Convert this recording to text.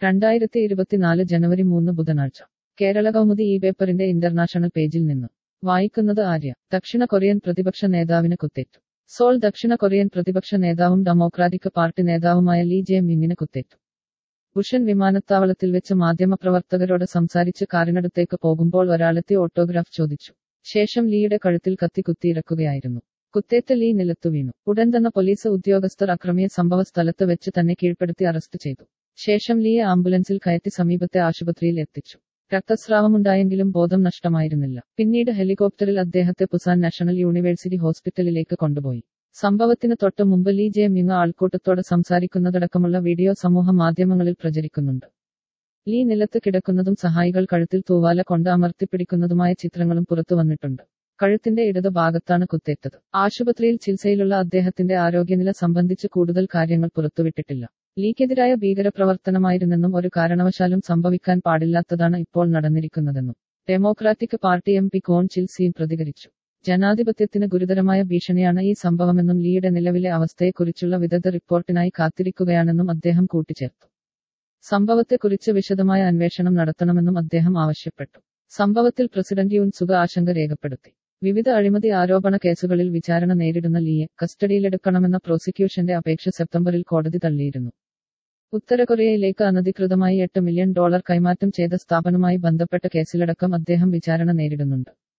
രണ്ടായിരത്തി ഇരുപത്തിനാല് ജനുവരി മൂന്ന് ബുധനാഴ്ച കേരള കൗമുദി ഈ പേപ്പറിന്റെ ഇന്റർനാഷണൽ പേജിൽ നിന്ന് വായിക്കുന്നത് ആര്യ ദക്ഷിണ കൊറിയൻ പ്രതിപക്ഷ നേതാവിന് കുത്തേറ്റു സോൾ ദക്ഷിണ കൊറിയൻ പ്രതിപക്ഷ നേതാവും ഡെമോക്രാറ്റിക് പാർട്ടി നേതാവുമായ ലീ ജെ മിങ്ങിന് കുത്തേറ്റു ബുഷൻ വിമാനത്താവളത്തിൽ വെച്ച് മാധ്യമപ്രവർത്തകരോട് സംസാരിച്ച് കാറിനടുത്തേക്ക് പോകുമ്പോൾ ഒരാളെത്തി ഓട്ടോഗ്രാഫ് ചോദിച്ചു ശേഷം ലീയുടെ കഴുത്തിൽ കത്തി കുത്തിയിറക്കുകയായിരുന്നു കുത്തേറ്റ ലീ നിലത്തു വീണു ഉടൻ തന്നെ പോലീസ് ഉദ്യോഗസ്ഥർ അക്രമിയെ സംഭവ സ്ഥലത്ത് വെച്ച് തന്നെ കീഴ്പ്പെടുത്തി അറസ്റ്റ് ചെയ്തു ശേഷം ലീയെ ആംബുലൻസിൽ കയറ്റി സമീപത്തെ ആശുപത്രിയിൽ എത്തിച്ചു രക്തസ്രാവമുണ്ടായെങ്കിലും ബോധം നഷ്ടമായിരുന്നില്ല പിന്നീട് ഹെലികോപ്റ്ററിൽ അദ്ദേഹത്തെ പുസാൻ നാഷണൽ യൂണിവേഴ്സിറ്റി ഹോസ്പിറ്റലിലേക്ക് കൊണ്ടുപോയി സംഭവത്തിന് തൊട്ടു മുമ്പ് ലീ ജെ മിങ് ആൾക്കൂട്ടത്തോട് സംസാരിക്കുന്നതടക്കമുള്ള വീഡിയോ സമൂഹ മാധ്യമങ്ങളിൽ പ്രചരിക്കുന്നുണ്ട് ലീ നിലത്ത് കിടക്കുന്നതും സഹായികൾ കഴുത്തിൽ തൂവാല കൊണ്ട് അമർത്തിപ്പിടിക്കുന്നതുമായ ചിത്രങ്ങളും പുറത്തു വന്നിട്ടുണ്ട് കഴുത്തിന്റെ ഇടത് ഭാഗത്താണ് കുത്തേറ്റത് ആശുപത്രിയിൽ ചികിത്സയിലുള്ള അദ്ദേഹത്തിന്റെ ആരോഗ്യനില സംബന്ധിച്ച് കൂടുതൽ കാര്യങ്ങൾ പുറത്തുവിട്ടിട്ടില്ല ലീക്കെതിരായ ഭീകരപ്രവർത്തനമായിരുന്നെന്നും ഒരു കാരണവശാലും സംഭവിക്കാൻ പാടില്ലാത്തതാണ് ഇപ്പോൾ നടന്നിരിക്കുന്നതെന്നും ഡെമോക്രാറ്റിക് പാർട്ടി എം പി കോൺ ചിൽസിയും പ്രതികരിച്ചു ജനാധിപത്യത്തിന് ഗുരുതരമായ ഭീഷണിയാണ് ഈ സംഭവമെന്നും ലീയുടെ നിലവിലെ അവസ്ഥയെക്കുറിച്ചുള്ള വിദഗ്ധ റിപ്പോർട്ടിനായി കാത്തിരിക്കുകയാണെന്നും അദ്ദേഹം കൂട്ടിച്ചേർത്തു സംഭവത്തെക്കുറിച്ച് വിശദമായ അന്വേഷണം നടത്തണമെന്നും അദ്ദേഹം ആവശ്യപ്പെട്ടു സംഭവത്തിൽ പ്രസിഡന്റ് യൂൻ സുഖ ആശങ്ക രേഖപ്പെടുത്തി വിവിധ അഴിമതി ആരോപണ കേസുകളിൽ വിചാരണ നേരിടുന്ന ലീയെ കസ്റ്റഡിയിലെടുക്കണമെന്ന പ്രോസിക്യൂഷന്റെ അപേക്ഷ സെപ്റ്റംബറിൽ കോടതി തള്ളിയിരുന്നു ഉത്തര കൊറിയയിലേക്ക് അനധികൃതമായി എട്ട് മില്യൺ ഡോളർ കൈമാറ്റം ചെയ്ത സ്ഥാപനവുമായി ബന്ധപ്പെട്ട കേസിലടക്കം അദ്ദേഹം വിചാരണ നേരിടുന്നുണ്ട്